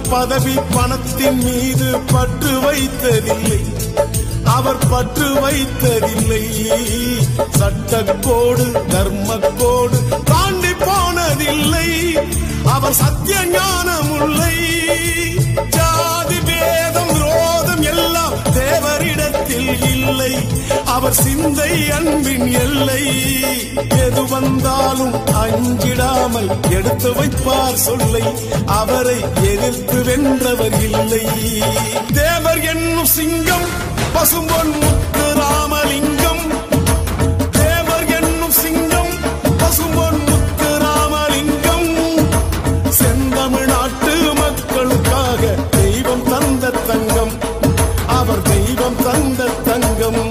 பதவி பணத்தின் மீது பற்று வைத்ததில்லை அவர் பற்று வைத்ததில்லை சட்டக்கோடு தர்மக்கோடு தாண்டி போனதில்லை அவர் சத்திய ஞானமுல்லை ஜாதி பேதம் விரோதம் எல்லாம் தேவரிடத்தில் இல்லை அவர் சிந்தை அன்பின் எல்லை எது வந்தாலும் அஞ்சிடாமல் எடுத்து வைப்பார் சொல்லை அவரை எதிர்த்து வென்றவர் இல்லை தேவர் என்னும் சிங்கம் பசும்பொன் முத்து ராமலிங்கம் தேவர் என்னும் சிங்கம் பசும்பொன் முத்து ராமலிங்கம் செந்தமிழ்நாட்டு மக்களுக்காக தெய்வம் தந்த தங்கம் அவர் தெய்வம் தந்த தங்கம்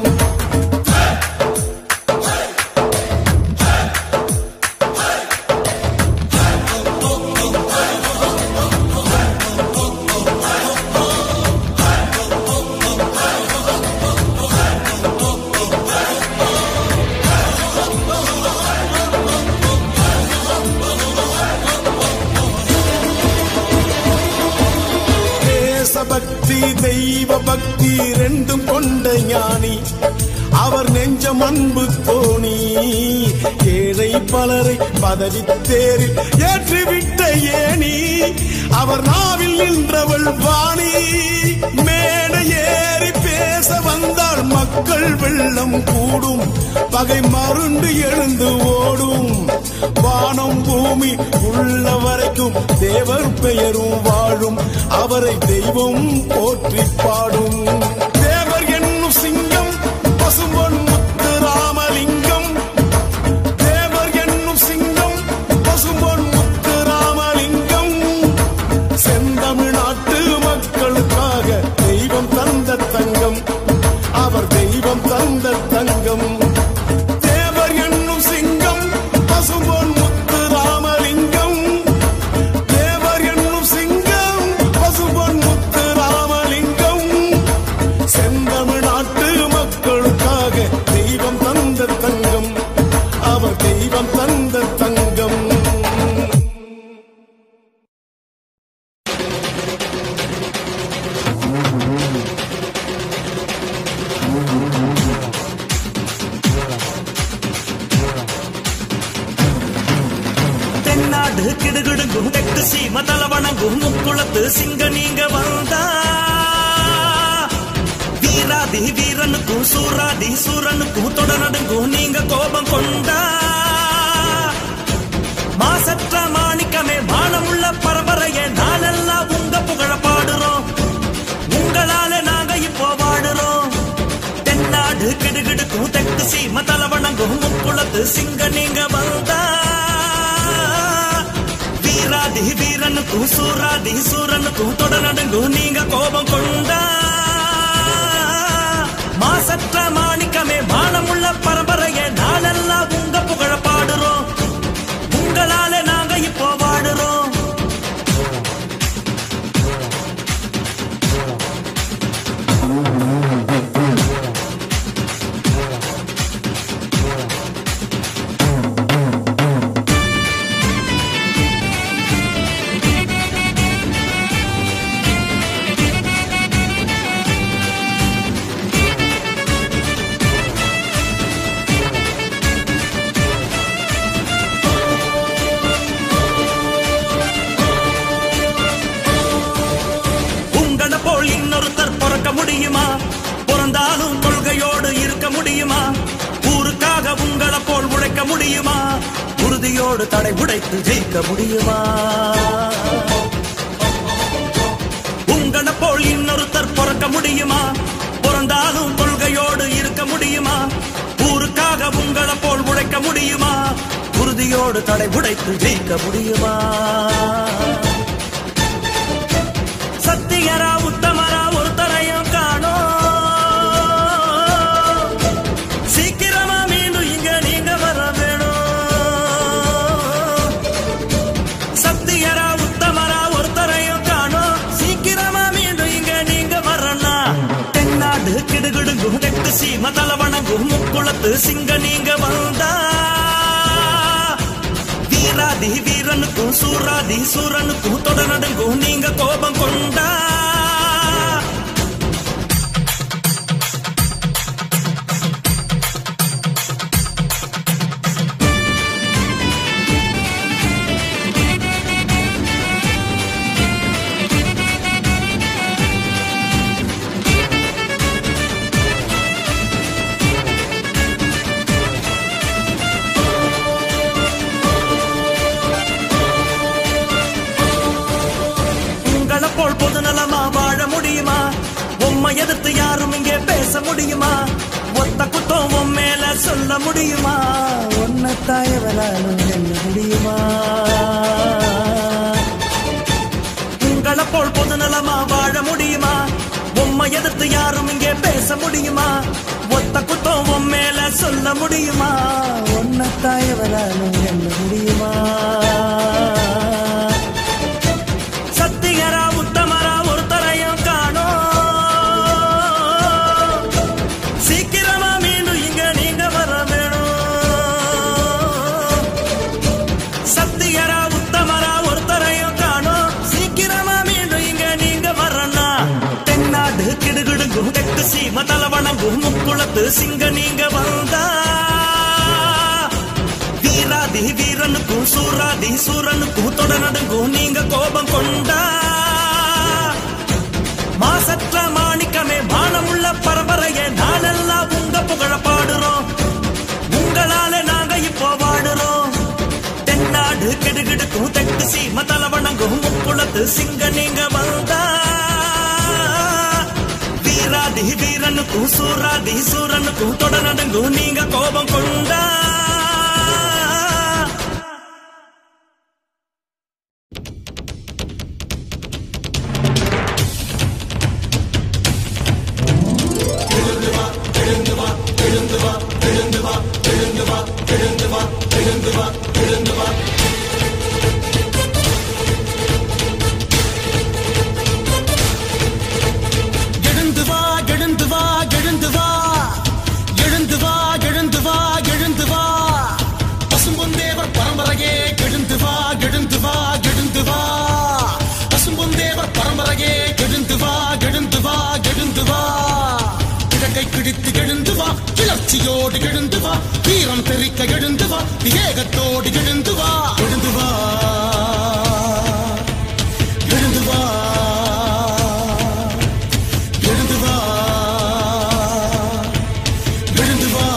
தேசபக்தி தெய்வ பக்தி ரெண்டும் கொண்ட ஞானி அவர் நெஞ்சம் அன்பு தோணி ஏழை பலரை பதவி தேரில் ஏற்றிவிட்ட ஏணி அவர் நாவில் நின்றவள் வாணி மேடை ஏறி பேச வந்தால் மக்கள் வெள்ளம் கூடும் பகை மருண்டு எழுந்து ஓடும் வானம் பூமி உள்ள வரைக்கும் தேவர் பெயரும் வாழும் அவரை தெய்வம் போற்றி பாடும் தேவர் என்னும் சிங்கம் பசும்பொன் முத்து ராமலிங்கம் தேவர் என்னும் சிங்கம் பசும்பொன் முத்து ராமலிங்கம் செந்தமிழ்நாட்டு மக்களுக்காக தெய்வம் தந்த தங்கம் அவர் தெய்வம் தந்த தங்கம் தேவர் என்னும் சிங்கம் பசும்பொன் முத்து ராமலிங்கம் தேவர் என்னும் சிங்கம் பசும்பொன் முத்து ராமலிங்கம் செந்தமிழ்நாட்டு மக்களுக்காக தெய்வம் தந்த தங்கம் அவர் தெய்வம் தந்த தங்கம் தென்னாடு கிடுகிடுங்கும் தெற்கு சீம தலவணங்கும் முக்குளத்து சிங்க நீங்க வந்தா வீராதி வீரனுக்கும் சூராதி சூரனுக்கும் தொடநடுங்கும் நீங்க கோபம் கொண்டா மாசற்ற மாணிக்கமே மானமுள்ள பரம்பரைய நாளெல்லாம் உங்க புகழ பாடுறோம் உங்களால நாங்க இப்போ வாடுறோம் தென்னாடு கிடுகிடுக்கும் தெற்கு சீம தலவணங்கும் முக்குளத்து சிங்க நீங்க வந்தா வீராதி வீரனுக்கும் சூராதி சூரனுக்கும் தொடநடுங்கும் நீங்க கோபம் கொண்டா மாசற்ற மாணிக்கமே மானமுள்ள பரம்பரைய நாளெல்லாம் உங்க புகழ பாடுறோம் உங்களால நாங்க இப்போ வாடுறோம் உங்களை போல் இன்னொருத்தர் பிறக்க முடியுமா பிறந்தாலும் கொள்கையோடு இருக்க முடியுமா ஊருக்காக உங்களை போல் உழைக்க முடியுமா உறுதியோடு தடை உடைத்து ஜெயிக்க முடியுமா உங்களை போல் இன்னொருத்தர் பிறக்க முடியுமா பிறந்தாலும் கொள்கையோடு இருக்க முடியுமா ஊருக்காக உங்களை போல் உழைக்க முடியுமா உறுதியோடு தடை உடைத்து ஜெயிக்க முடியுமா சத்தியரா உத்தமரா ஒருத்தரையும் காணோம் சீக்கிரமா மீண்டும் இங்க நீங்க வர வேணும் சத்தியரா உத்தமரா ஒருத்தரையும் காணோம் சீக்கிரமா மீண்டும் இங்க நீங்க வரணும் தென்னாடு கிடுகிடுங்கும் தெற்கு சீம தலவணங்கும் முக்குளத்து சிங்க நீங்க வந்தா வீராதி வீராதி வீரனுக்கும் சூராதி சூரனுக்கும் தொடநடுங்கும் நீங்க கோபம் கொண்டா உங்களை போல் பொதுநலமா வாழ முடியுமா உம்மை எதிர்த்து யாரும் இங்கே பேச முடியுமா ஒத்த குத்தம் உன் மேல சொல்ல முடியுமா ஒன்ன தாயவராலும் வெல்ல முடியுமா உங்களை போல் பொதுநலமா வாழ முடியுமா உம்மை எதிர்த்து யாரும் இங்கே பேச முடியுமா ஒத்த குத்தம் உன் மேல சொல்ல முடியுமா ஒன்ன தாயவராலும் வெல்ல முடியுமா சத்தியரா உத்தமரா ஒருத்தரையும் காணோம் சீக்கிரமா மீண்டும் இங்க நீங்க வர வேணும் சத்தியரா உத்தமரா ஒருத்தரையும் காணோம் சீக்கிரமா மீண்டும் இங்க நீங்க வரனா தென்னாடு கிடுகிடுங்கும் தெற்கு சீம தலவணங்கும் முக்குளத்து சிங்க நீங்க வந்தா வீராதி வீரனுக்கும் சூராதி சூரனுக்கும் தொடநடுங்கும் நீங்க கோபம் கொண்டா மாசற்ற மாணிக்கமே மானமுள்ள பரம்பரையே நாளெல்லாம் உங்க புகழ பாடுறோம் உங்களால நாங்க இப்போ வாடுறோம் தென்னாடு கெடுகிடுக்கும் தெற்கு சீம தலவணங்கும் முக்குளத்து சிங்க நீங்க வந்தா வீராதி வீரனுக்கும் சூராதி சூரனுக்கும் தொடநடுங்கும் நீங்க கோபம் கொண்டா எழுந்து வா எழுந்து வா எழுந்து வா எழுந்து வா எழுந்து வா எழுந்து வா பசும்பொந்தேவர் பரம்பரையே எழுந்து வா எழுந்து வா எழுந்து வா பசும்பொந்தேவர் பரம்பரையே எழுந்து வா எழுந்து வா எழுந்து வா கிழக்கை கிழித்து எழுந்து வா கிளர்ச்சியோடு எழுந்து வா வீரம் தெறிக்க எழுந்து வா விவேகத்தோடு எழுந்து வா எழுந்து வா எழுந்து வா எழுந்து வா எழுந்து வா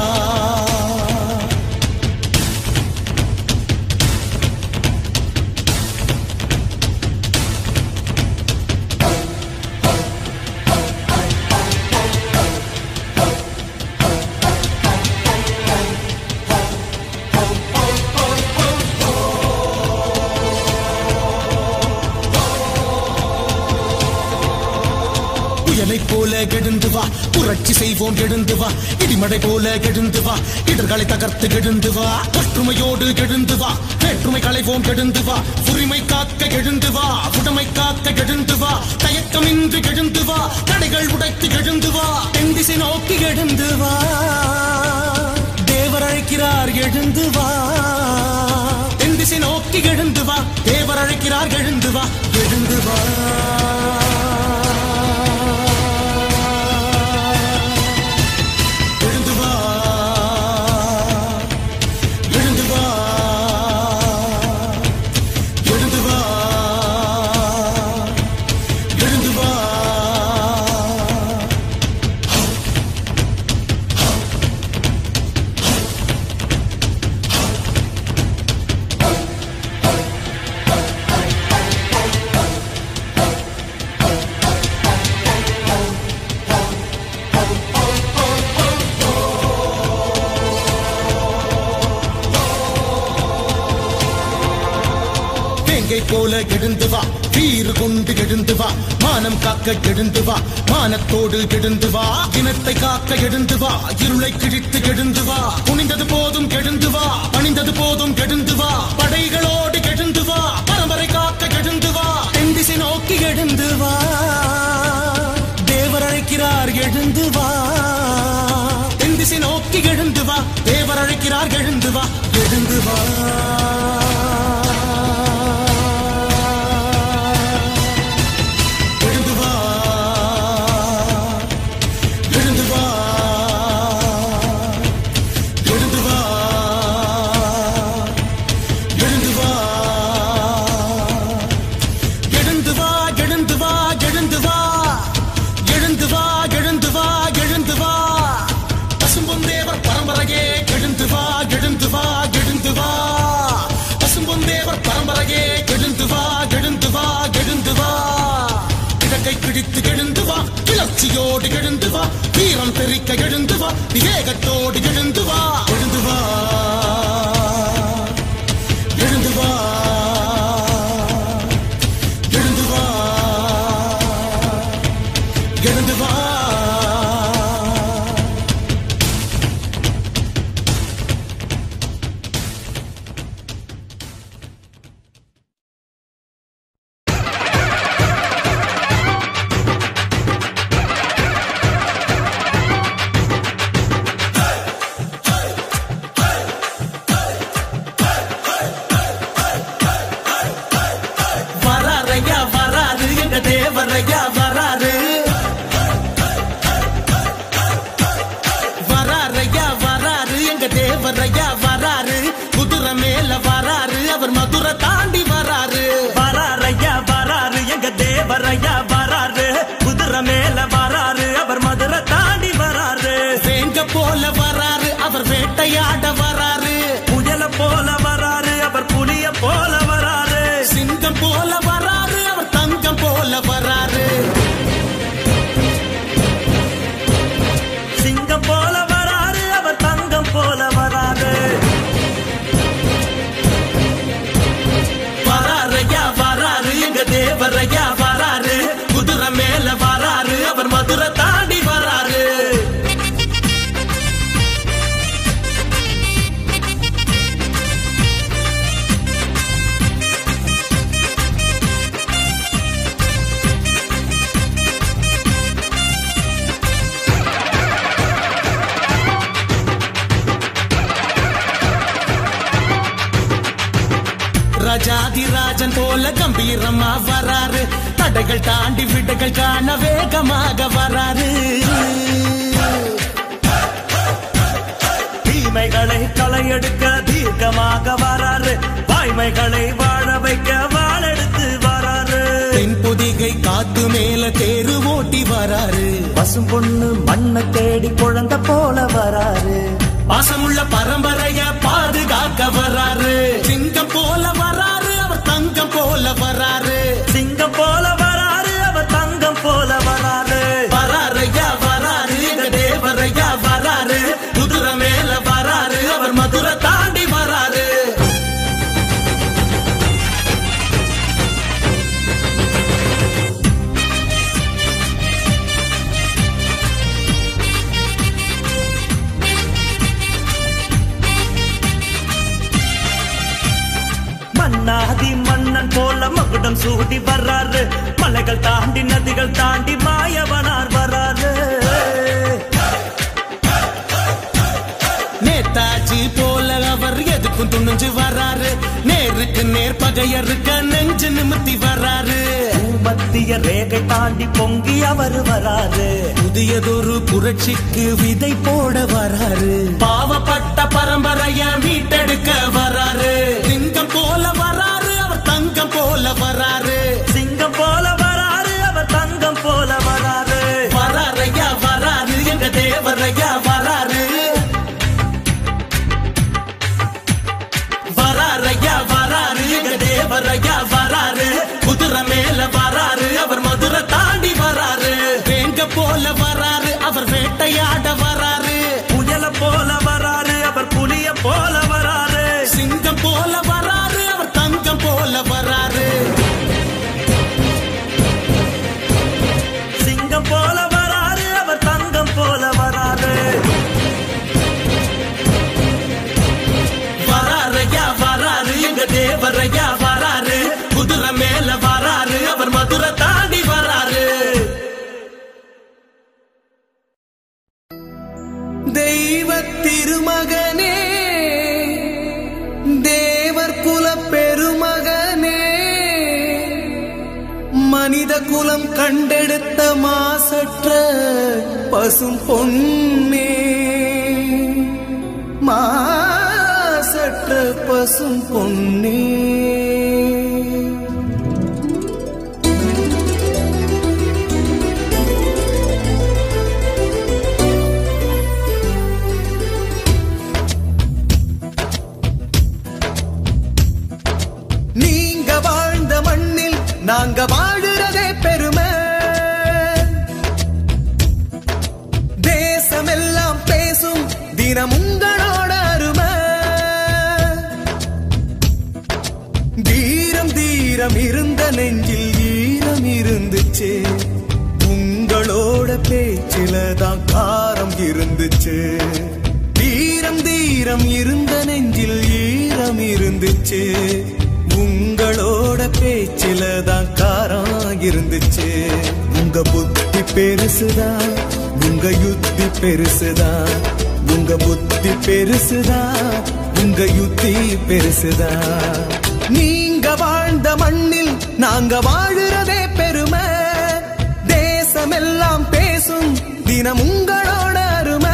புயலை போல எழுந்து வா புரட்சி செய்வோம் எழுந்து வா இடிமடை போல எழுந்து வா இடர்களை தகர்த்து எழுந்து வா ஒற்றுமையோடு எழுந்து வா வேற்றுமை களைவோம் எழுந்து வா உரிமை காக்க எழுந்து வா உடமை காக்க எழுந்து வா தயக்கமின்றி எழுந்து வா தடைகள் உடைத்து எழுந்து வா தென் திசை நோக்கி எழுந்து வா தேவர் அழைக்கிறார் எழுந்து வா தென் திசை நோக்கி எழுந்து வா தேவர் அழைக்கிறார் எழுந்து வா எழுந்து வா எழுந்து வா எழுந்து வா எழுந்து வா எழுந்து வா வேங்கை போல எழுந்து வா வீறு கொண்டு எழுந்து வா மானம் காக்க எழுந்து வா மானத்தோடு எழுந்து வா இனத்தை காக்க எழுந்து வா இருளை கிழித்து எழுந்து வா குனிந்தது போதும் எழுந்து வா பணிந்தது போதும் எழுந்து வா படைகளோடு எழுந்து வா பரம்பரை காக்க எழுந்து வா தென் திசை நோக்கி எழுந்து வா தேவர் அழைக்கிறார் எழுந்து வா தென் திசை நோக்கி எழுந்து வா தேவர் அழைக்கிறார் எழுந்து வா எழுந்து வா எழுச்சியோடு எழுந்து வா வீரம் தெரிக்க எழுந்து வா விவேகத்தோடு எழுந்து வா எழுந்து வா எழுந்து வா எழுந்து வா எழுந்து வா வராரையா வராரு எங்க தேவரையா வராரு வராரையா வராரு எங்க தேவரையா வராரு குதிரை மேல வராரு அவர் மதுரை தாண்டி வராரு வராரையா வராரு எங்க தேவரையா வராரு குதிரை மேல வராரு அவர் மதுரை தாண்டி வராரு வேங்க போல வராரு அவர் வேட்டையாட வராரு புயல போல வராரு அவர் புலிய போல வராரு சிங்கம் போல வராரு அவர் தங்கம் போல வராரு சிங்கம் போல வராரு அவர் தங்கம் போல வராரு வராரையா வராரு எங்க தேவரையா வராரு குதிரை மேல வராரு அவர் மதுரை தாண்டி வராரு ராஜாதிராஜன் போல கம்பீரமா வராரு தடைகள் தாண்டி விடைகள் காண வேகமாக வராரு தீமைகளை களையெடுக்க தீர்க்கமாக வராரு வாய்மைகளை வாழ வைக்க வாழெடுத்து வராரு தென் பொதிகை காத்து மேல தேரு ஓட்டி வராரு பசும் பொண்ணு மண்ணை தேடி குழந்தை போல வராரு பாசமுள்ள பரம்பரைய பாதுகாக்க வராரு சிங்கம் போல வராரு அவர் தங்கம் போல வராரு சிங்கம் போல வராரு அவர் தங்கம் போல வராரு வராரையா வராரு எங்க தேவரையா வராரு குதிரை மேல வராரு அவர் மதுரை தாண்டி வராரு மன்னாதி மன்னன் போல மகுடம் சூடி வர்றாரு மலைகள் தாண்டி நதிகள் தாண்டி மாயவனார் வராரு நேதாஜி போல அவர் எதுக்கும் துணிஞ்சு வராரு நேருக்கு நேர் பகையருக்க நெஞ்சு நிமித்தி வராரு மத்திய ரேகை தாண்டி பொங்கி அவர் வராரு புதியதொரு புரட்சிக்கு விதை போட வராரு பாவப்பட்ட பரம்பரைய மீட்டெடுக்க வராரு சிங்கம் போல வராரு அவர் தங்கம் போல வராரு சிங்கம் போல வராரு அவர் தங்கம் போல வராரு வராரையா வராரு எங்க தேவரையா வராரு வராரையா வராரு எங்க தேவரையா வராரு குதிரை மேல வராரு அவர் மதுரை தாண்டி வராரு வேங்க போல வராரு அவர் வேட்டையாட வராரு புயல போல வராரு அவர் புலிய போல வராரு சிங்கம் போல வராரு அவர் தங்கம் போல வராரு சிங்கம் போல வராரு அவர் தங்கம் போல வராரு வராரையா வராரு எங்க தேவரையா வராரு குதிரை மேல வராரு அவர் மதுரை தாண்டி வராரு தெய்வ திருமகனே தேவர் குல பெருமகனே மனித குலம் கண்டெடுத்த மாசற்ற பசும் பொன்னே மாசற்ற பசும் பொன்னே நீங்க வாழ்ந்த மண்ணில் நாங்க வாழுறதே பெருமை தீரம் இருந்த நெஞ்சில் ஈரம் இருந்துச்சு உங்களோட பேச்சில தான் காரம் இருந்துச்சு தீரம் தீரம் இருந்த நெஞ்சில் ஈரம் இருந்துச்சு உங்களோட பேச்சில தான் காரம் இருந்துச்சு உங்க புத்தி பெருசுதான் உங்க யுத்தி பெருசுதான் உங்க புத்தி பெருசுதான் உங்க யுத்தி பெருசுதான் நீங்க வாழ்ந்த மண்ணில் நாங்க வாழுறதே பெருமை தேசமெல்லாம் பேசும் தினம் உங்களோட அருமை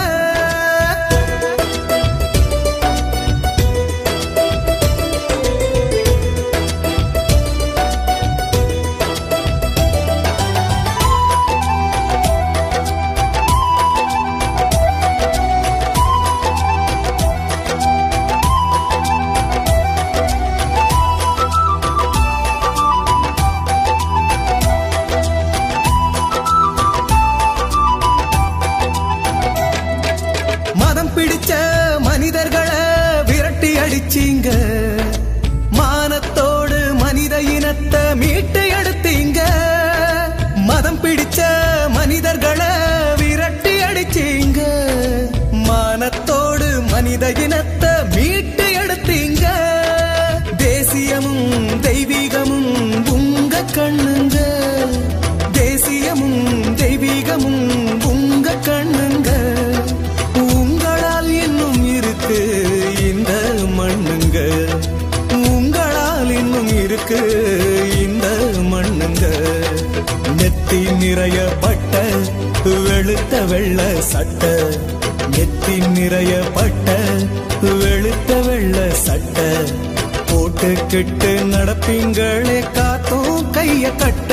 மதம் பிடிச்ச மனிதர்களை விரட்டி அடிச்சீங்க மானத்தோடு மனித இனத்தை மீட்டு எடுத்தீங்க மதம் பிடிச்ச மனிதர்களை விரட்டி அடிச்சீங்க மானத்தோடு மனித இனத்தை மீட்டு எடுத்தீங்க தேசியமும் தெய்வீகமும் உங்க கண்ணுங்க தேசியமும் தெய்வீகமும் உங்க கண்ணுங்க உங்களால் இன்னும் இருக்கு இந்த மண்ணுங்க உங்களால் இன்னும் இருக்கு இந்த மண்ணுங்க நெத்தி நிறைய பட்ட வெளுத்த வெள்ள சட்ட நெத்தி நிறைய பட்ட வெளுத்த வெள்ள சட்ட போட்டுக்கிட்டு நடப்பீங்களே காத்தும் கைய கட்ட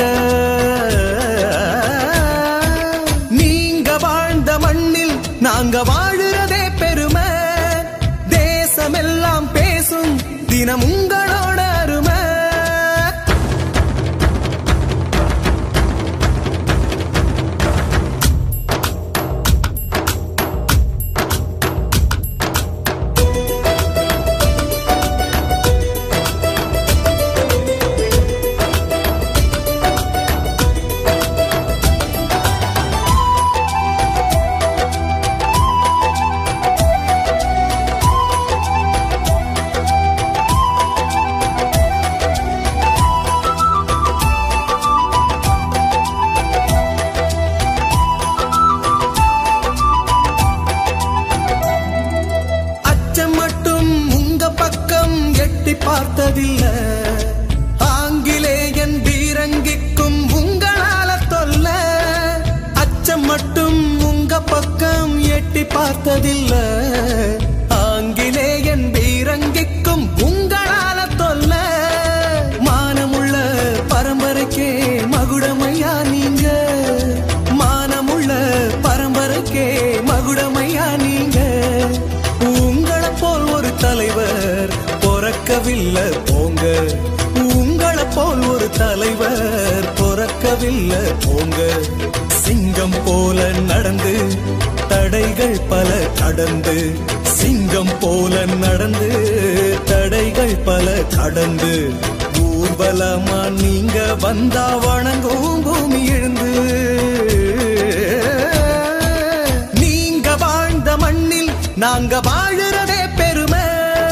நீங்க வாழ்ந்த மண்ணில் நாங்க வாழுறதே பெருமை தேசமெல்லாம் பேசும் தினம் உங்களோட அருமை அச்சம் மட்டும் உங்க பக்கம் எட்டி பார்த்ததில்ல ஆங்கிலேயன் பீரங்கிக்கும் உங்களால தொல்ல அச்சம் மட்டும் உங்க பக்கம் எட்டி பார்த்ததில்ல ஆங்கிலேயன் பீரங்கிக்கும் உங்களால தொல்ல மானமுள்ள பரம்பரைக்கே மகுடமையா நீங்க மானமுள்ள பரம்பரைக்கே மகுடமையா நீங்க உங்களை போல் ஒரு தலைவர் பிறக்கவில்லை போங்க உங்களை போல் ஒரு தலைவர் பிறக்கவில்லை போங்க சிங்கம் போல நடந்து தடைகள் பல கடந்து சிங்கம் போல நடந்து தடைகள் பல கடந்து ஊர்வலமா நீங்க வந்தா வணங்கும் பூமி எழுந்து நீங்க வாழ்ந்த மண்ணில் நாங்க வாழுறதே பெருமை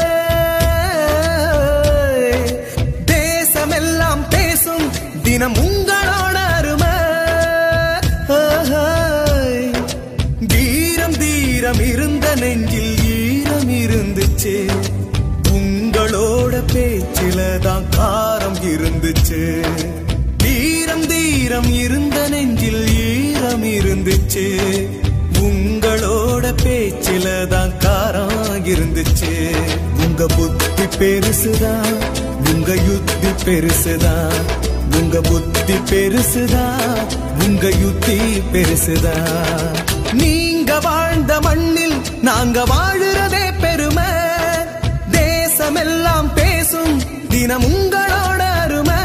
தேசமெல்லாம் பேசும் தினம் உங்களோட அருமை தீரம் தீரம் இருந்த நெஞ்சில் ஈரம் இருந்துச்சு உங்களோட பேச்சில தான் காரம் இருந்துச்சு தீரம் தீரம் இருந்த நெஞ்சில் ஈரம் இருந்துச்சு உங்களோட பேச்சில தான் காரம் இருந்துச்சு உங்க புத்தி பெருசுதான் உங்க யுத்தி பெருசுதான் உங்க புத்தி பெருசுதான் உங்க யுத்தி பெருசுதான் நீங்க வாழ்ந்த மண்ணில் நாங்க வாழுறதே பெருமை தேசமெல்லாம் பேசும் தினம் உங்களோட அருமை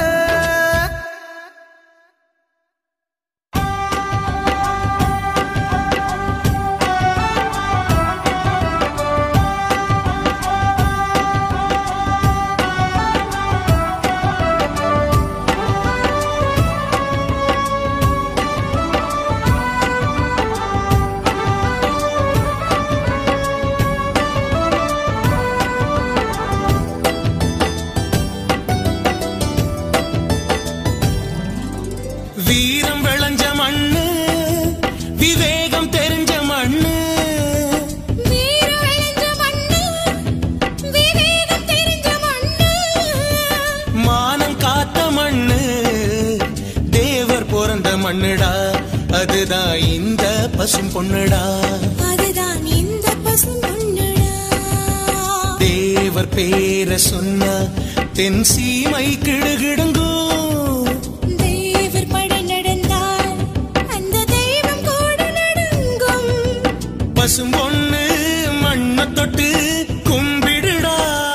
மண்ணுடா அதுதான் இந்த பசும் பொண்ணுடா அதுதான் இந்த பசும் பொண்ணுடா தேவர் பேர சொன்ன தென் சீமை கிடுகிடுங்கோ தேவர் படை நடந்தால் அந்த தெய்வம் கூட நடுங்கும் பசும் பொண்ணு மண்ண தொட்டு கும்பிடுடா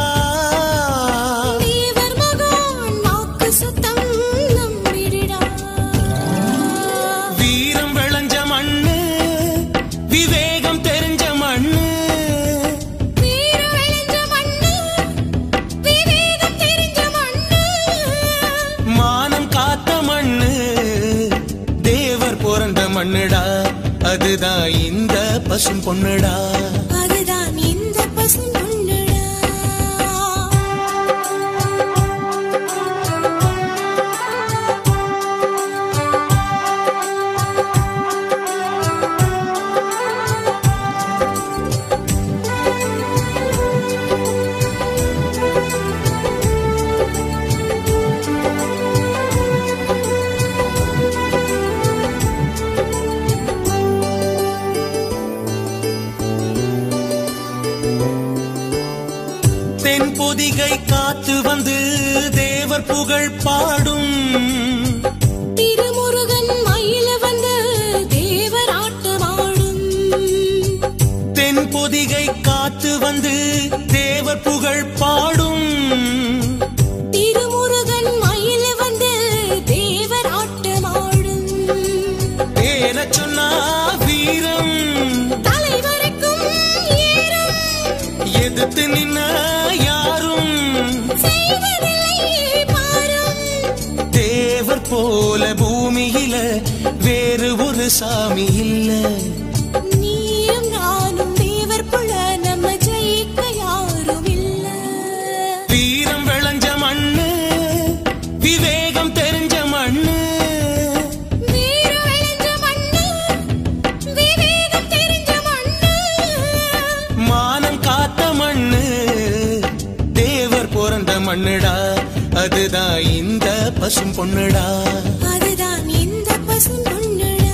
தேவர் மகன் வாக்கு சுத்தம் நம்பிடுடா வீரம் விளைஞ்ச மண்ணு விவேகம் தெரிஞ்ச மண்ணு வீர விளைஞ்ச மண்ணு விவேகம் தெரிஞ்ச மண்ணு மானம் காத்த மண்ணு தேவர் பிறந்த மண்ணுடா அதுதான் இந்த பசும் பொண்ணுடா அதுதான் இந்த பசும் பொண்ணுடா தென் பொதிகை காத்து வந்து தேவர் புகழ் பாடும் திருமுருகன் மயில வந்து தேவர் ஆட்டமாடும் தென் பொதிகை காத்து வந்து தேவர் புகழ் பாடும் திருமுருகன் மயில வந்து தேவர் ஆட்டமாடும் பேரச் சொன்னா வீரம் தலைவரைக்கும் ஏறும் எதிர்த்து நின்ன யாரும் செய்வதில்லை பாரும் தேவர் போல பூமியில வேறு ஒரு சாமி இல்ல நீயும் நானும் தேவர் புள்ள நம்ம ஜெயிக்க யாரும் இல்ல வீரம் விளைஞ்ச மண்ணு விவேகம் தெரிஞ்ச மண்ணு வீர விளைஞ்ச மண்ணு விவேகம் தெரிஞ்ச மண்ணு மானம் காத்த மண்ணு தேவர் பிறந்த மண்ணுடா அதுதான் இந்த பசும் பொண்ணுடா அதுதான் இந்த பசும் பொண்ணுடா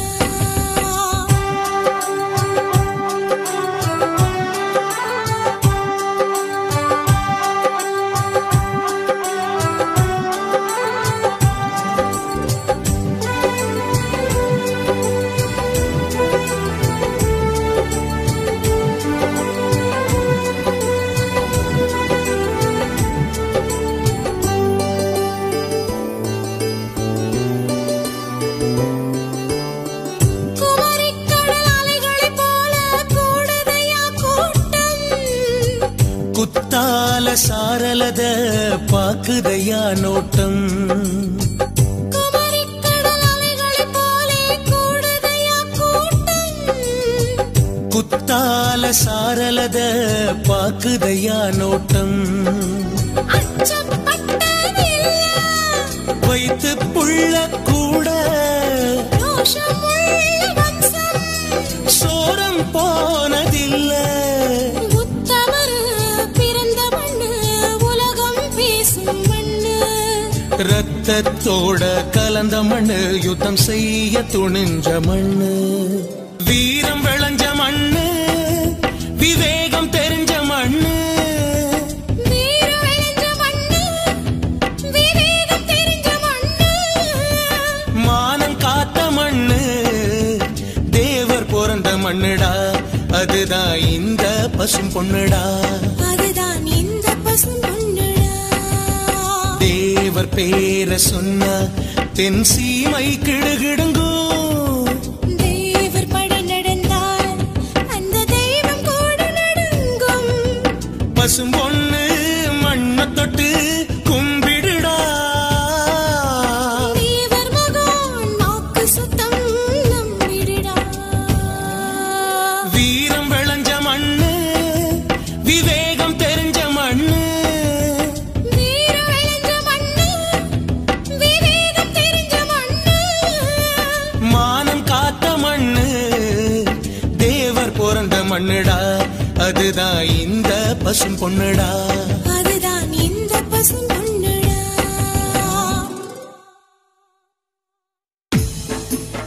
குமரிக் கடல் அலைகளைப் போல கூடுதையா கூட்டம் குத்தால சாரலத பாக்குதையா நோட்டம் குமரிக் கடல் அலைகளைப் போலே கூடுதையா கூட்டம் குத்தால சாரலத பாக்குதையா நோட்டம் அச்சப்பட்டதில்லை வைத்து புள்ள கூட ரோஷமுள்ள வம்சம் சோரம் போனதில்ல உத்தமர் பிறந்த மண்ணு உலகம் பேசும் மண்ணு ரத்தத்தோட கலந்த மண்ணு யுத்தம் செய்ய துணிஞ்ச மண்ணு வீரம் விளைஞ்ச மண்ணு விவேகம் தெரிஞ்ச மண்ணு வீர விளைஞ்ச மண்ணு விவேகம் தெரிஞ்ச மண்ணு மானம் காத்த மண்ணு தேவர் பிறந்த மண்ணுடா அதுதான் இந்த பசும் பொண்ணுடா அதுதான் இந்த பசும் பொண்ணுடா தேவர் பேர சொன்ன தென் சீமை கிடுகிடுங்கோ தேவர் படை நடந்தால் அந்த தெய்வம் கூட நடுங்கும் பசும் பொண்ணு மண்ண தொட்டு கும்பிடுடா தேவர் மகன் வாக்கு சுத்தம் நம்பிடுடா வீரம் விளைஞ்ச மண்ணு விவேகம் தெரிஞ்ச மண்ணு வீர விளைஞ்ச மண்ணு விவேகம் தெரிஞ்ச மண்ணு மானம் காத்த மண்ணு தேவர் பிறந்த மண்ணுடா அதுதான் இந்த பசும் பொண்ணுடா அதுதான் இந்த பசும் பொண்ணுடா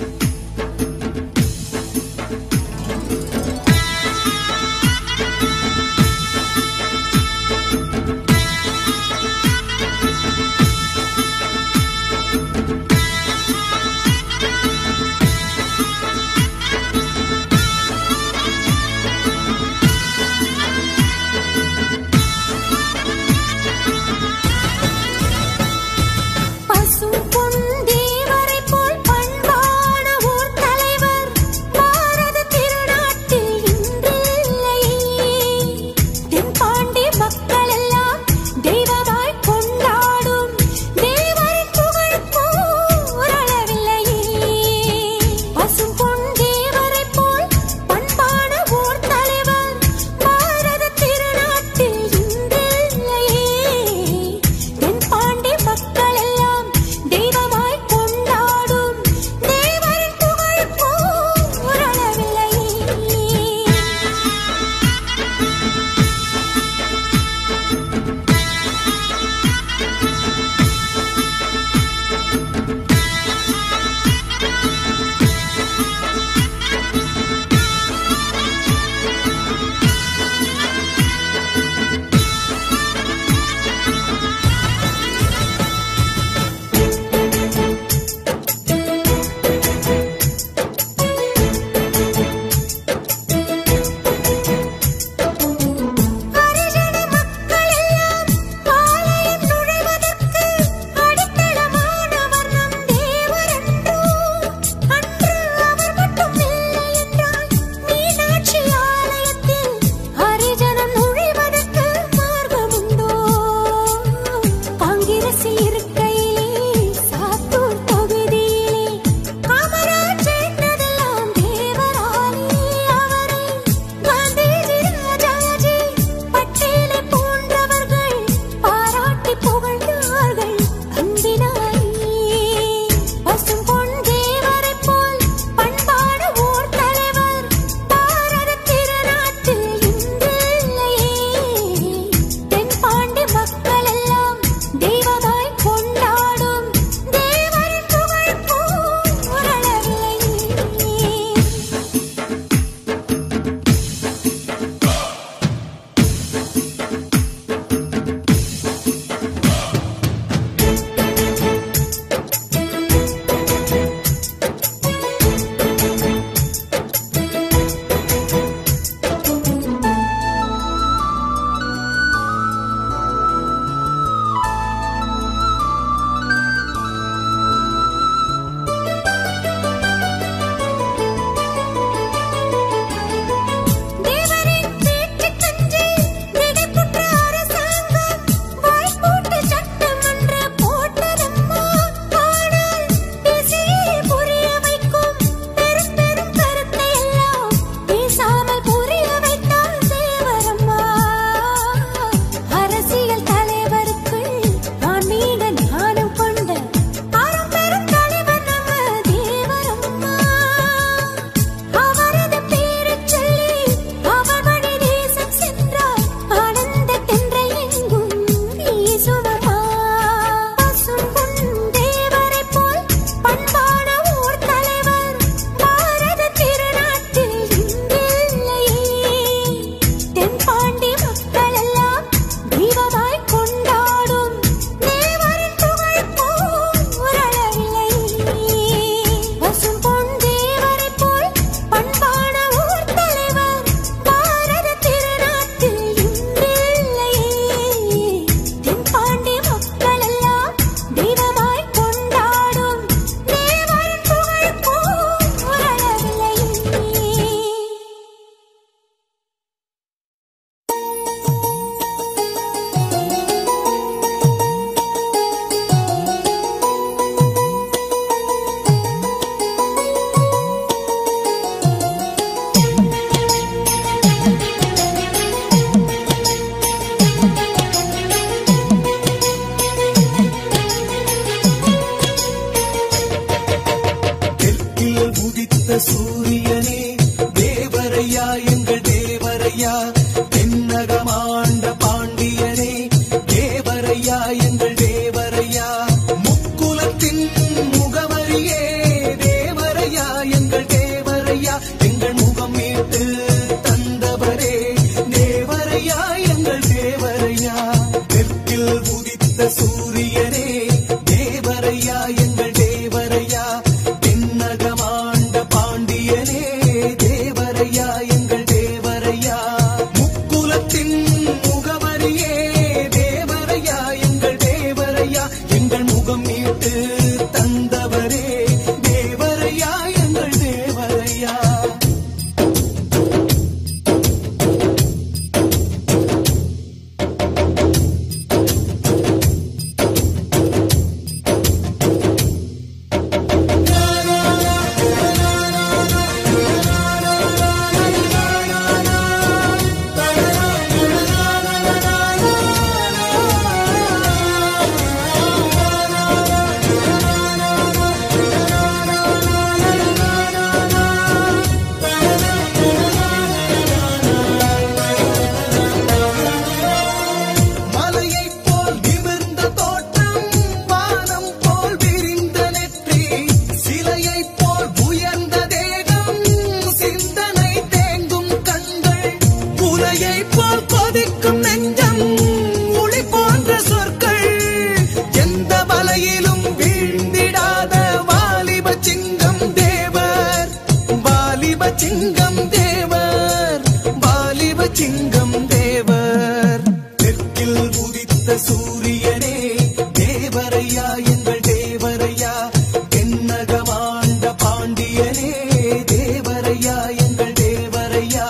உதித்த சூரியனே தேவரையா எங்கள் தேவரையா தென்னகமாண்ட பாண்டியனே தேவரையா எங்கள் தேவரையா முக்குலத்தின் முகவரியே தேவரையா எங்கள் தேவரையா எங்கள் முகம் மீட்டு தந்தவரே தேவரையா எங்கள் தேவரையா மலையைப் போல் நிமிர்ந்த தோற்றம் வானம் போல் விரிந்த நெற்றி சிலையைப் போல் உயர்ந்த தேகம் சிந்தனை தேங்கும் கண்கள் புலையைப் போல் கொதிக்கும் நெஞ்சம் ஒளி போன்ற சொற்கள் எந்த வலையிலும் வீழ்ந்திடாத வாலிப சிங்கம் தேவர் வாலிப சிங்கம் தேவர் வாலிப சிங்கம் தேவர் தெற்கில் உதித்த சூரியனே தேவரையா எங்கள் தேவரையா தென்னகமாண்ட பாண்டியனே தேவரையா எங்கள் தேவரையா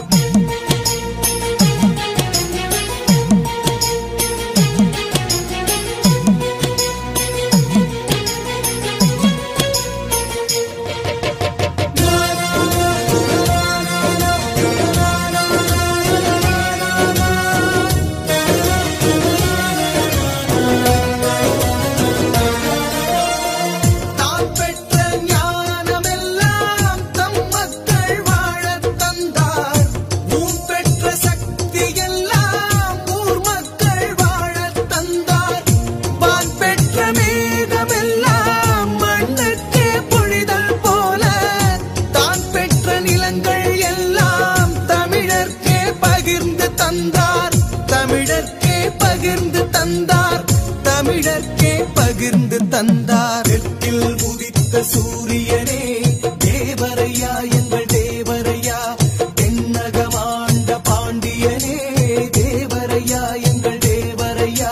தான் பெற்ற ஞானமெல்லாம் தம் மக்கள் வாழத் தந்தார் ஊன் பெற்ற சக்தி எல்லாம் ஊர் மக்கள் வாழத் தந்தார் வான் பெற்ற மேகமெல்லாம் மண்ணுக்கே பொழிதல் போல தான் பெற்ற நிலங்கள் எல்லாம் தமிழர்க்கே பகிர்ந்து தந்தார் தமிழர்க்கே பகிர்ந்து தந்தார் தமிழர்க்கே பகிர்ந்து தந்தார் தெற்கில் உதித்த சூரியனே தேவரையா எங்கள் தேவரையா தென்னகமாண்ட பாண்டியனே தேவரையா எங்கள் தேவரையா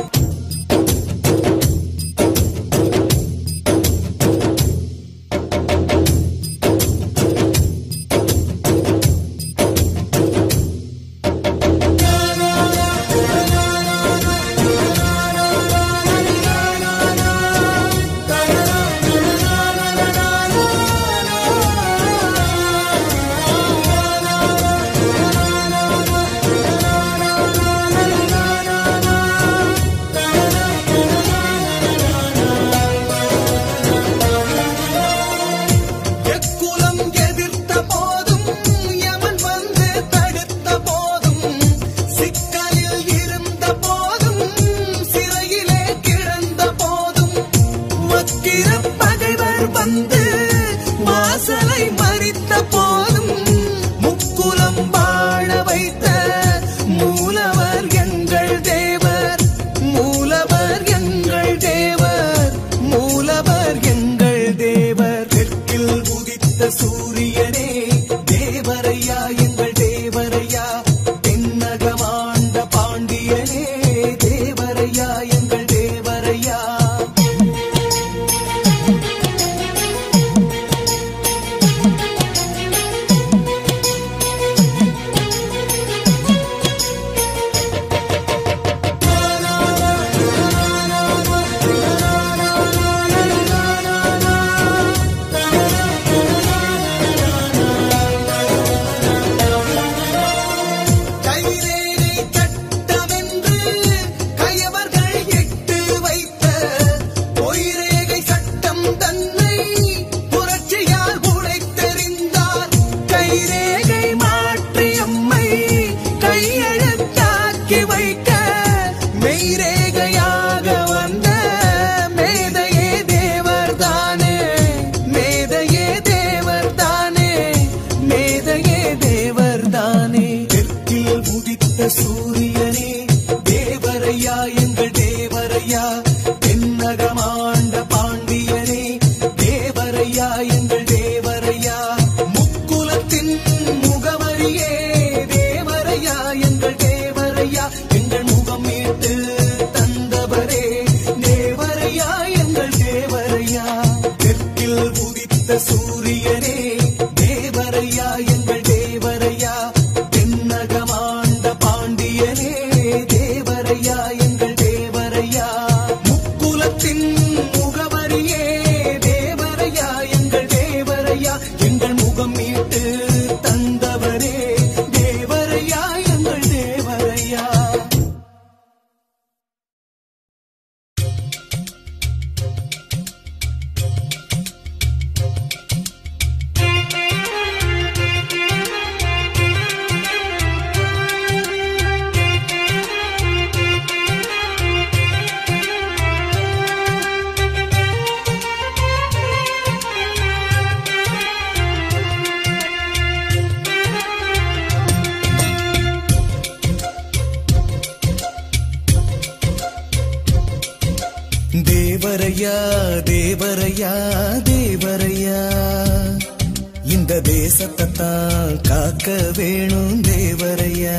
எக்குலம் எதிர்த்த போதும் யமன் வந்து தடுத்த போதும் சிக்கலில் இருந்த போதும் சிறையிலே கிடந்த போதும் வக்கிர பகைவர் வந்து வாசலை மறித்த போதும் முக்குலம் வாழ வைத்த மூலவர் எங்கள் தேவர் மூலவர் எங்கள் தேவர் மூலவர் எங்கள் தேவர் தெற்கில் உதித்த சூரியனே தேவரையா எங்கள் தேவரையா தென்னகமாண்ட பாண்டியனே தேவரையா எங்கள் தேவரையா கைரேகை சட்டமென்று கயவர்கள் இட்டு வைத்த பொய்ரேகை சட்டம் தன்னை புரட்சியால் உடைத்தெறிந்தார் கைரேகை மாற்றி அம்மை கையெழுத்தாக்கி வைக்க மெய்ரேகையாக வந்த மேதையே தேவர்தானே மேதையே தேவர்தானே மேதையே தேவர்தானே தெற்கில் உதித்த சூரியனே தேவரையா எங்கள் தேவரையா தேவரையா தென்னகமாண்ட பாண்டியனே தேவரையா எங்கள் தேவரையா முக்குலத்தின் முகவரியே தேவரையா எங்கள் தேவரையா எங்கள் முகம் மீட்டு தந்தவரே தேவரையா எங்கள் தேவரையா தெற்கில் உதித்த சூரியனே தேவரையா எங்கள் தேவரையா தென்னகமாண்ட பாண்டியனே தேவரையா எங்கள் தேவரையா முக்குலத்தின் முகவரியே தேவரையா எங்கள் தேவரையா எங்கள் முகம் மீட்டு தந்தவரே தேவரையா எங்கள் தேவரையா தேவரையா தேவரையா தேவரையா இந்த தேசத்தை தான் காக்க வேணும் தேவரையா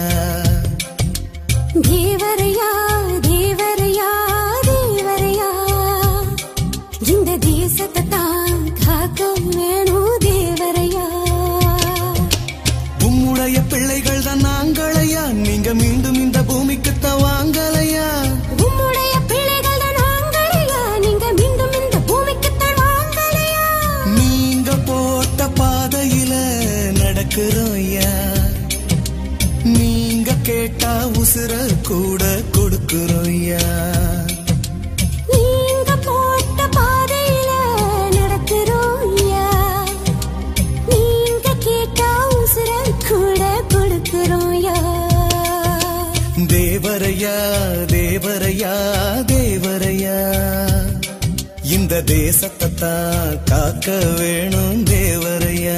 தேவரையா தேவரையா தேவரையா இந்த தேசத்தை தான் காக்க வேணும் தேவரையா உம்முடைய பிள்ளைகள் தான் நாங்களையா நீங்க மீண்டும் இந்த பூமிக்கு தான் வாங்கலையா உம்முடைய பிள்ளைகள் தான் நாங்களையா நீங்க மீண்டும் இந்த பூமிக்குத்தான் வாங்கலையா நீங்க போட்ட பாதையில நடக்கிறோம்யா நீங்க கேட்டா உசுர கூட கொடுக்கிறோம்யா நீங்க போட்ட பாதையில நடக்கிறோம்யா நீங்க கேட்டா உசுர கூட கொடுக்கிறோம்யா தேவரையா தேவரையா தேவரையா இந்த தேசத்தை தான் காக்க வேணும் தேவரையா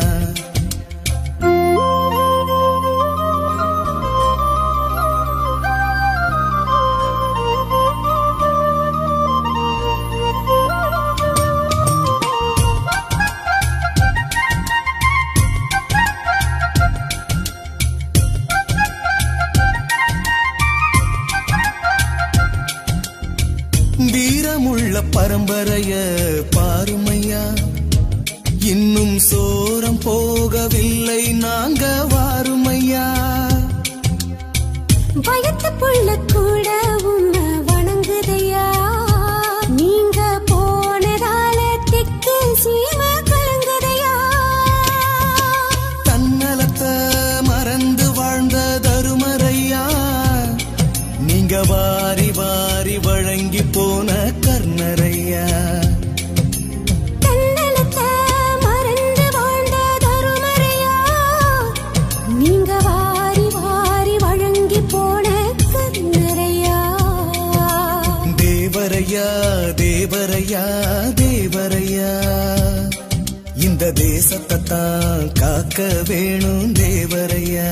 வீரமுள்ள பரம்பரைய பாருமையா இன்னும் சோரம் போகவில்லை நாங்க வாருமையா பயத்து புள்ள கூட உன்னை வணங்குதையா நீங்க போனதால திக்கு சீம கலங்குதையா தன்னலத்தை மறந்து வாழ்ந்த தருமரையா நீங்க வாரி வாரி வழங்கி போன கர்ணரையா தன்னலத்தை மறந்து வாழ்ந்த தருமரையா நீங்க வாரி வாரி வழங்கி போன கருணரையா தேவரையா தேவரையா தேவரையா இந்த தேசத்தை தான் காக்க வேணும் தேவரையா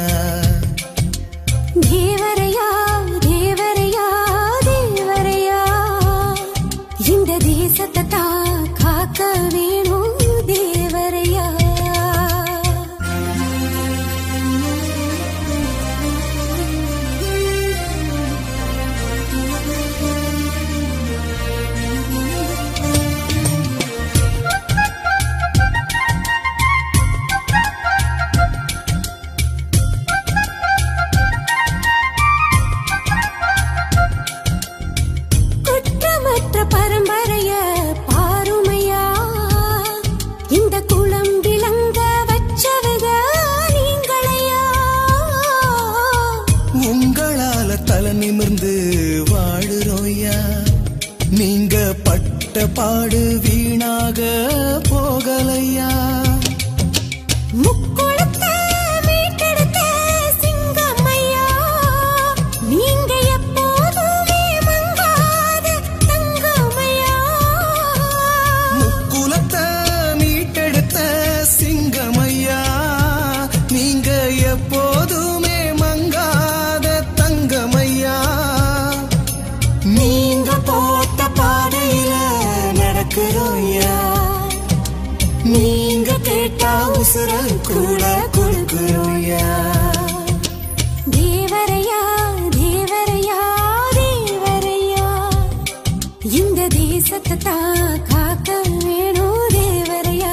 தேவரையா தேவரையா தேவரையா இந்த தேசத்தை தான் காக்க வேணும் தேவரையா குற்றமற்ற பரம்பரைய பாருமையா இந்த குளம் விளங்க வச்சவக நீங்களையா உங்களால தலை நிமிர்ந்து வாழுறோயா நீங்க பட்ட பாடு வீணாக போகலையா முக்குளத்தை மீட்டெடுத்த சிங்கமையா நீங்க எப்போதுமே மங்காத தங்கமையா முக்குலத்தை மீட்டெடுத்த சிங்கமையா நீங்க எப்போதுமே மங்காத தங்கமையா நீங்க நீங்க கேட்டா உசுர கூட கொடுக்குறோயா தேவரையா தேவரையா தேவரையா இந்த தேசத்தை தான் காக்க வேணும் தேவரையா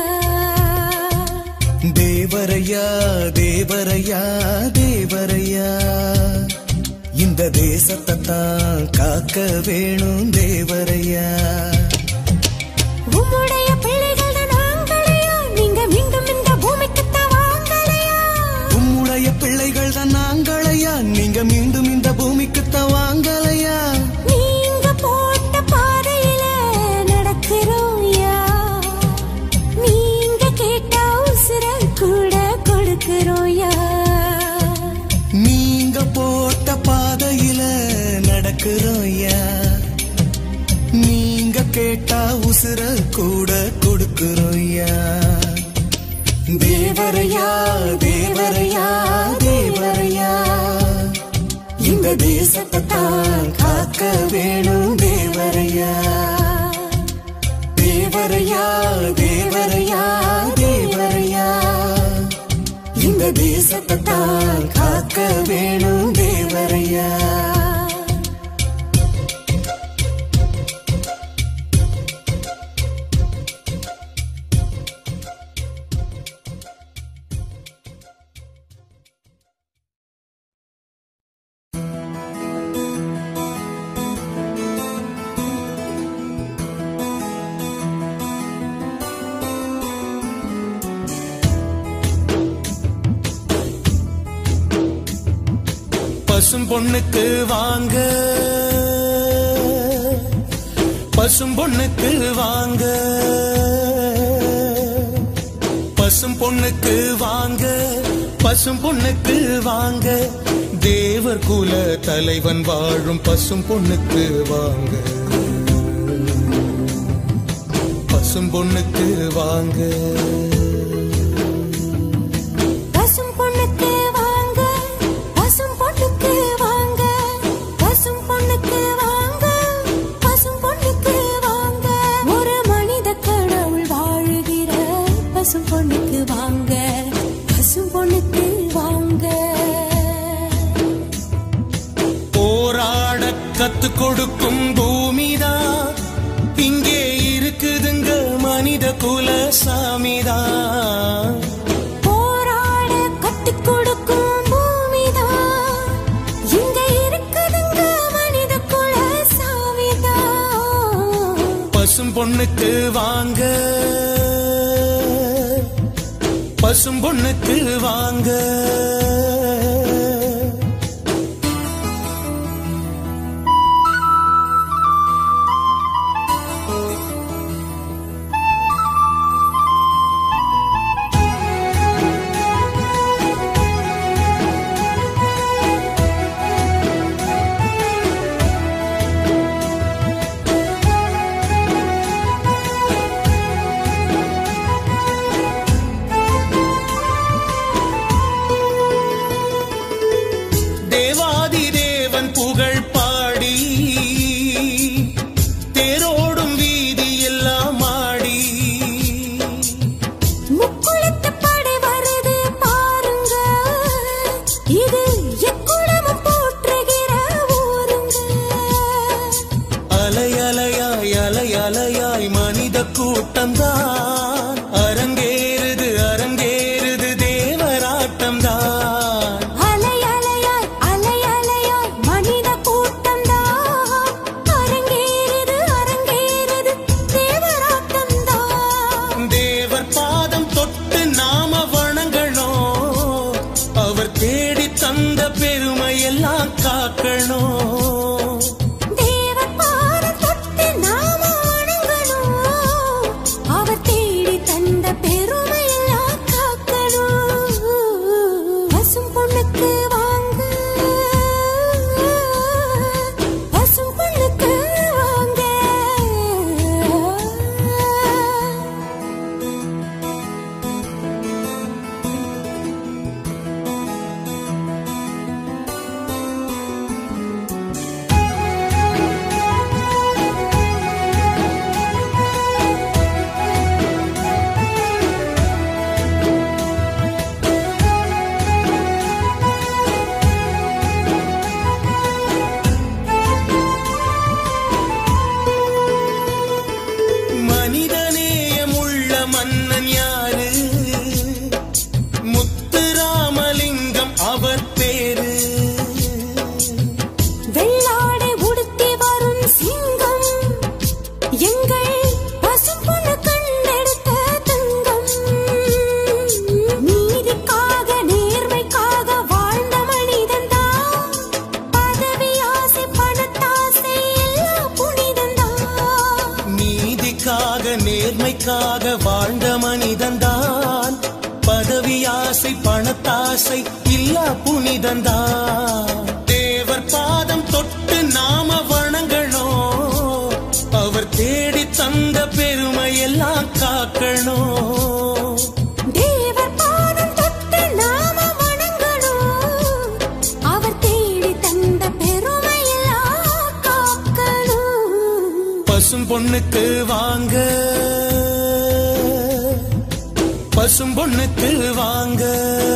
தேவரையா தேவரையா தேவரையா இந்த தேசத்தை தான் காக்க வேணும் தேவரையா உம்முடைய பிள்ளைகள் தான் நாங்களையா நீங்க மீண்டும் இந்த பூமிக்கு தான் வாங்கலையா உம்முடைய பிள்ளைகள் தான் நாங்களையா நீங்க மீண்டும் இந்த பூமிக்கு தான் வாங்கலையா நீங்க போட்ட பாதையில நடக்கிறோம்யா நீங்க கேட்ட உசுர கூட கொடுக்கிறோம்யா நீங்க போட்ட பாதையில நடக்கிறோயா நீங்க கேட்டா உசுர கூட கொடுக்கிறோயா தேவரையா தேவரையா தேவரையா இந்த தேசத்தை தான் காக்க வேணும் தேவரையா தேவரையா தேவரையா தேவரையா இந்த தேசத்தை தான் காக்க வேணும் தேவரையா பசும் பொண்ணுக்கு வாங்க பசும் பொண்ணுக்கு வாங்க பசும் பொண்ணுக்கு வாங்க பசும் பொண்ணுக்கு வாங்க தேவர் குல தலைவன் வாழும் பசும் பொண்ணுக்கு வாங்க பசும் பொண்ணுக்கு வாங்க பசும் பொண்ணுக்கு வாங்க பசும் பொண்ணுக்கு வாங்க பசும் பொண்ணுக்கு வாங்க பசும் பொண்ணுக்கு வாங்க ஒரு மனித கடவுள் வாழுகிற பசும் பொண்ணுக்கு வாங்க பசும் பொண்ணுக்கு வாங்க போராட கத்து கொடுக்கும் பூமிதான் இங்கே இருக்குதுங்க மனித குல சாமிதான் போராட கத்துக் கொடுக்கும் பூமிதான் இங்க இருக்குதுங்க மனித குல சாமிதான் பசும் பொண்ணுக்கு வாங்க பசும் பொண்ணுக்கு வாங்க தேவாதி தேவன் புகழ் பாடி தேரோடும் வீதி எல்லாம் ஆடி முக்குளத்து படை வருது பாருங்க இது எக்குளமும் போற்றுகிற ஊருங்க அலை அலையாய் அலை அலையாய் மனித கூட்டம்தான் அரங்கேறுது அரங்கேறுது தேவராட்டம்தான் அலை அலையாய் அலை அலையாய் மனித கூட்டம்தான் அரங்கேறுது அரங்கேறுது தேவராட்டம்தான் தேவர் பாதம் தொட்டு நாம வணங்கணும் அவர் தேடி தந்த பெருமை எல்லாம் காக்கணும் தேவர் பாதம் தொட்டு நாம வணங்கணும் அவர் தேடி தேவனுக்காக வாழ்ந்த மனிதன்தான் பதவி ஆசை பணத்தாசை இல்லா புனிதன்தான் தேவர் பாதம் தொட்டு நாம வணங்கணும் அவர் தேடி தந்த பெருமை எல்லாம் காக்கணும் தேவர் பாதம் தொட்டு நாம வணங்கணும் அவர் தேடி தந்த பெருமையெல்லாம் காக்கணும் பசும் பொண்ணுக்கு வாங்க பசும் பொண்ணுக்கு வாங்க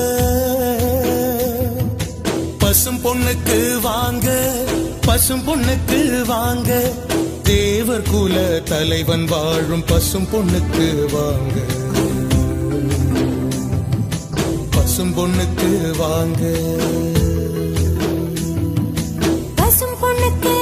பசும் பொண்ணுக்கு வாங்க பசும் பொண்ணுக்கு வாங்க தேவர் குல தலைவன் வாழும் பசும் பொண்ணுக்கு வாங்க பசும் பொண்ணுக்கு வாங்க பசும் பொண்ணுக்கு